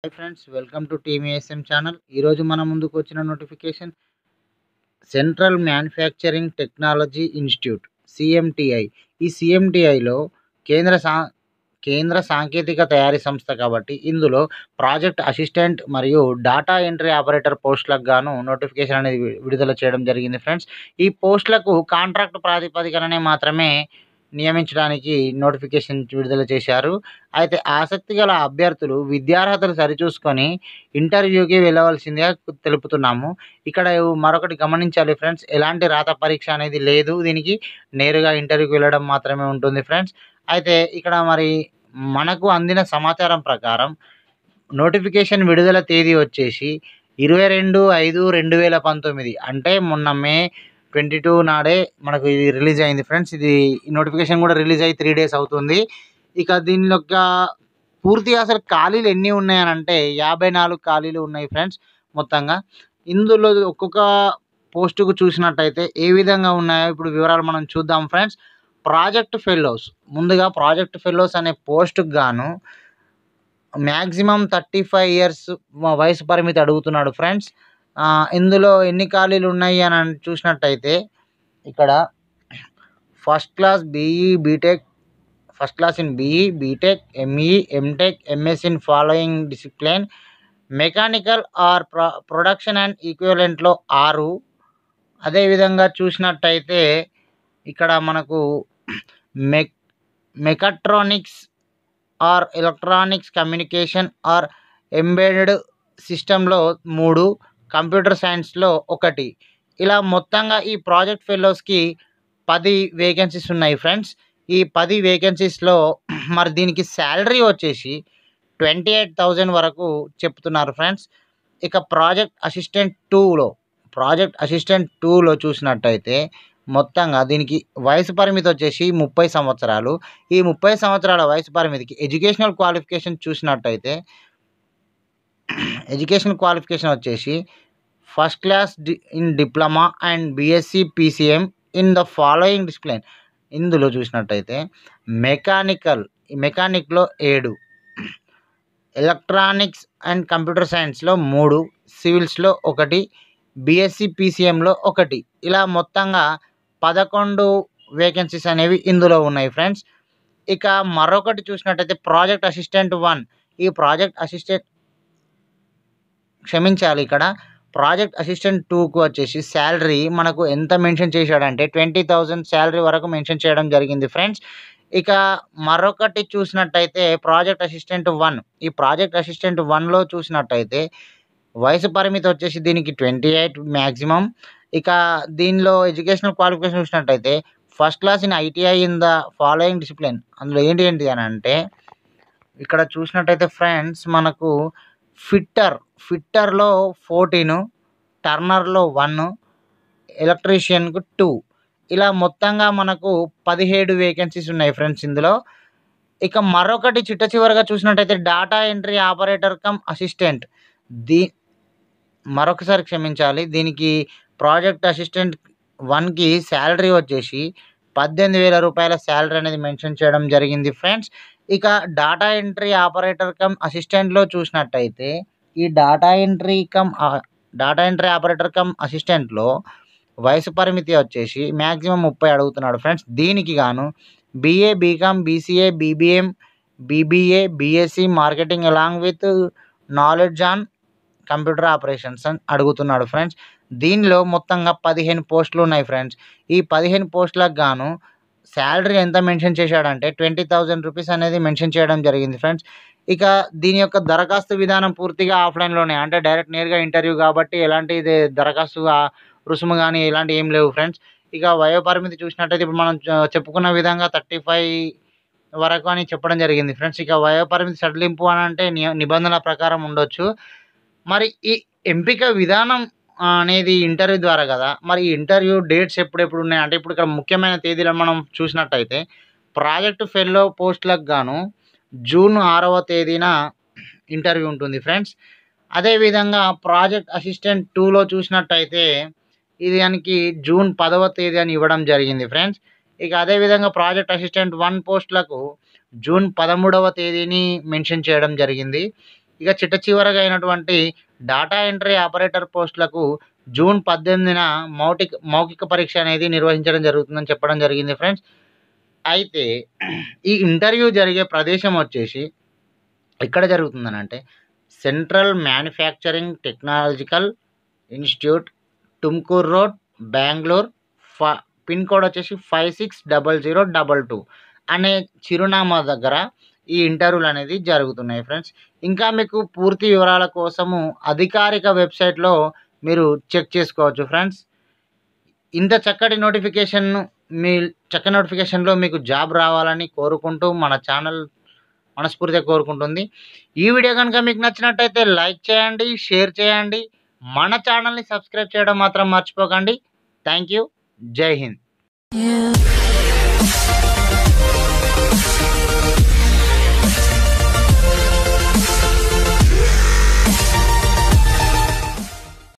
hi friends welcome to TVSM channel ఈరోజు మన ముందుకు వచ్చిన notification central manufacturing technology institute CMTI ఈ సిఎంటిఐలో కేంద్ర సా కేంద్ర సాంకేతిక తయారీ సంస్థ కాబట్టి ఇందులో ప్రాజెక్ట్ అసిస్టెంట్ మరియు డాటా ఎంట్రీ ఆపరేటర్ పోస్టులకు గాను నోటిఫికేషన్ అనేది వి- విడుదల చేయడం జరిగింది ఫ్రెండ్స్ ఈ పోస్టులకు కాంట్రాక్ట్ ప్రాతిపదికననే మాత్రమే నియమించడానికి నోటిఫికేషన్ విడుదల చేశారు అయితే ఆసక్తి గల అభ్యర్థులు విద్యార్హతలు సరిచూసుకొని ఇంటర్వ్యూకి వెళ్ళవలసిందిగా తెలుపుతున్నాము ఇక్కడ మరొకటి గమనించాలి ఫ్రెండ్స్ ఎలాంటి రాత పరీక్ష అనేది లేదు దీనికి నేరుగా ఇంటర్వ్యూకి వెళ్ళడం మాత్రమే ఉంటుంది ఫ్రెండ్స్ అయితే ఇక్కడ మరి మనకు అందిన సమాచారం ప్రకారం నోటిఫికేషన్ విడుదల తేదీ వచ్చేసి ఇరవై రెండు ఐదు రెండు వేల పంతొమ్మిది అంటే మొన్న మే ట్వంటీ టూ నాడే మనకు ఇది రిలీజ్ అయింది ఫ్రెండ్స్ ఇది నోటిఫికేషన్ కూడా రిలీజ్ అయ్యి త్రీ డేస్ అవుతుంది ఇక దీని యొక్క పూర్తిగా అసలు ఖాళీలు ఎన్ని ఉన్నాయని అంటే యాభై నాలుగు ఖాళీలు ఉన్నాయి ఫ్రెండ్స్ మొత్తంగా ఇందులో ఒక్కొక్క పోస్టుకు చూసినట్టయితే ఏ విధంగా ఉన్నాయో ఇప్పుడు వివరాలు మనం చూద్దాం ఫ్రెండ్స్ ప్రాజెక్ట్ ఫెలోస్ ముందుగా ప్రాజెక్ట్ ఫెలోస్ అనే పోస్టుకు గాను మ్యాక్సిమం థర్టీ ఫైవ్ ఇయర్స్ వయసు పరిమితి అడుగుతున్నాడు ఫ్రెండ్స్ ఆ, ఇందులో ఎన్ని ఖాళీలు ఉన్నాయి అని అన్- చూసినట్టయితే ఇక్కడ first class BE BTech first class in BE BTech ME MTech MS in following discipline mechanical or pro production and ఈక్వలెంట్లో ఆరు అదేవిధంగా చూసినట్టయితే ఇక్కడ మనకు mech mechatronics or electronics communication or embedded సిస్టంలో మూడు కంప్యూటర్ సైన్స్లో ఒకటి ఇలా మొత్తంగా ఈ ప్రాజెక్ట్ ఫెలోస్కి పది వేకెన్సీస్ ఉన్నాయి ఫ్రెండ్స్ ఈ పది వేకెన్సీస్లో మరి దీనికి శాలరీ వచ్చేసి ట్వంటీ ఎయిట్ థౌజండ్ వరకు చెప్తున్నారు ఫ్రెండ్స్ ఇక ప్రాజెక్ట్ అసిస్టెంట్ టూలో ప్రాజెక్ట్ అసిస్టెంట్ టూలో చూసినట్టయితే మొత్తంగా దీనికి వయసు పరిమితి వచ్చేసి ముప్పై సంవత్సరాలు ఈ ముప్పై సంవత్సరాల వయసు పరిమితికి ఎడ్యుకేషనల్ క్వాలిఫికేషన్ చూసినట్టయితే ఎడ్యుకేషన్ క్వాలిఫికేషన్ వచ్చేసి first class D in diploma and BSc PCM in the following discipline ఇందులో చూసినట్టయితే మెకానికల్ ఈ మెకానిక్లో ఏడు ఎలక్ట్రానిక్స్ అండ్ కంప్యూటర్ సైన్స్లో మూడు సివిల్స్లో ఒకటి బీఎస్సీ పీసీఎంలో ఒకటి ఇలా మొత్తంగా పదకొండు వేకెన్సీస్ అనేవి ఇందులో ఉన్నాయి ఫ్రెండ్స్ ఇక మరొకటి చూసినట్టయితే ప్రాజెక్ట్ అసిస్టెంట్ వన్ ఈ ప్రాజెక్ట్ అసిస్టెంట్ క్షమించాలి ఇక్కడ ప్రాజెక్ట్ అసిస్టెంట్ టూకు వచ్చేసి శాలరీ మనకు ఎంత మెన్షన్ చేశాడంటే ట్వంటీ థౌజండ్ శాలరీ వరకు మెన్షన్ చేయడం జరిగింది ఫ్రెండ్స్ ఇక మరొకటి చూసినట్టయితే ప్రాజెక్ట్ అసిస్టెంట్ వన్ ఈ ప్రాజెక్ట్ అసిస్టెంట్ వన్లో చూసినట్టయితే వయసు పరిమితి వచ్చేసి దీనికి ట్వంటీ ఎయిట్ మ్యాక్సిమం ఇక దీనిలో ఎడ్యుకేషనల్ క్వాలిఫికేషన్ చూసినట్టయితే first class in ITI in the following discipline అందులో ఏంటి ఏంటి అని అంటే ఇక్కడ చూసినట్టయితే ఫ్రెండ్స్ మనకు ఫిట్టర్ ఫిట్టర్లో ఫోర్టీను టర్నర్లో వన్ ఎలక్ట్రీషియన్కు టూ ఇలా మొత్తంగా మనకు పదిహేడు వేకెన్సీస్ ఉన్నాయి ఫ్రెండ్స్ ఇందులో ఇక మరొకటి చిట్ట చివరిగా చూసినట్టయితే data entry operator cum assistant దీ మరొకసారి క్షమించాలి దీనికి ప్రాజెక్ట్ అసిస్టెంట్ వన్కి శాలరీ వచ్చేసి పద్దెనిమిది వేల రూపాయల శాలరీ అనేది మెన్షన్ చేయడం జరిగింది ఫ్రెండ్స్ ఇక డాటా ఎంట్రీ ఆపరేటర్ కమ్ అసిస్టెంట్లో చూసినట్టయితే ఈ data entry cum data entry operator cum అసిస్టెంట్లో వయసు పరిమితి వచ్చేసి మ్యాక్సిమం ముప్పై అడుగుతున్నాడు ఫ్రెండ్స్ దీనికి గాను BA BCom BCA BBM BBA BSc marketing along with knowledge on computer operations అని అడుగుతున్నాడు ఫ్రెండ్స్ దీనిలో మొత్తంగా పదిహేను పోస్టులు ఉన్నాయి ఫ్రెండ్స్ ఈ పదిహేను పోస్టులకు గాను శాలరీ ఎంత మెన్షన్ చేశాడంటే ట్వంటీ థౌజండ్ రూపీస్ అనేది మెన్షన్ చేయడం జరిగింది ఫ్రెండ్స్ ఇక దీని యొక్క దరఖాస్తు విధానం పూర్తిగా ఆఫ్లైన్లోనే అంటే డైరెక్ట్ నేరుగా ఇంటర్వ్యూ కాబట్టి ఎలాంటి ఇది దరఖాస్తు ఆ రుసుము కానీ ఇలాంటి ఏం లేవు ఫ్రెండ్స్ ఇక వయో పరిమితి చూసినట్టయితే ఇప్పుడు మనం చె- చెప్పుకున్న విధంగా థర్టీ ఫైవ్ వరకు అని చెప్పడం జరిగింది ఫ్రెండ్స్ ఇక వయో పరిమితి సడలింపు అని అంటే ని- నిబంధనల ప్రకారం ఉండొచ్చు మరి ఈ ఎంపిక విధానం ఆ, అనేది ఇంటర్వ్యూ ద్వారా కదా మరి ఈ ఇంటర్వ్యూ డేట్స్ ఎప్పుడెప్పుడు ఉన్నాయి అంటే ఇప్పుడు ఇక్కడ ముఖ్యమైన తేదీలను మనం చూసినట్టయితే ప్రాజెక్ట్ ఫెల్లో పోస్టులకు గాను జూన్ ఆరవ తేదీన ఇంటర్వ్యూ ఉంటుంది ఫ్రెండ్స్ అదేవిధంగా ప్రాజెక్ట్ అసిస్టెంట్ టూలో చూసినట్టయితే ఇది దానికి జూన్ పదవ తేదీ అని ఇవ్వడం జరిగింది ఫ్రెండ్స్ ఇక అదేవిధంగా ప్రాజెక్ట్ అసిస్టెంట్ వన్ పోస్టులకు జూన్ పదమూడవ తేదీని మెన్షన్ చేయడం జరిగింది ఇక చిట్ట చివరగా అయినటువంటి డాటా ఎంట్రీ ఆపరేటర్ పోస్టులకు జూన్ పద్దెనిమిదిన మౌటిక మౌఖిక పరీక్ష అనేది నిర్వహించడం జరుగుతుందని చెప్పడం జరిగింది ఫ్రెండ్స్ అయితే ఈ ఇంటర్వ్యూ జరిగే ప్రదేశం వచ్చేసి ఎక్కడ జరుగుతుందని అంటే central manufacturing technological institute Tumkur road Bengaluru ఫ పిన్ కోడ్ వచ్చేసి five six double zero double two అనే చిరునామా దగ్గర ఈ ఇంటర్వ్యూలు అనేది జరుగుతున్నాయి ఫ్రెండ్స్ ఇంకా మీకు పూర్తి వివరాల కోసము అధికారిక వెబ్సైట్లో మీరు చెక్ చేసుకోవచ్చు ఫ్రెండ్స్ ఇంత చక్కటి నోటిఫికేషన్ మీ చక్కటి నోటిఫికేషన్లో మీకు జాబ్ రావాలని కోరుకుంటూ మన ఛానల్ మనస్ఫూర్తిగా కోరుకుంటుంది ఈ వీడియో కనుక మీకు నచ్చినట్టయితే లైక్ చేయండి షేర్ చేయండి మన ఛానల్ని సబ్స్క్రైబ్ చేయడం మాత్రం మర్చిపోకండి థ్యాంక్ యూ జై హింద్ You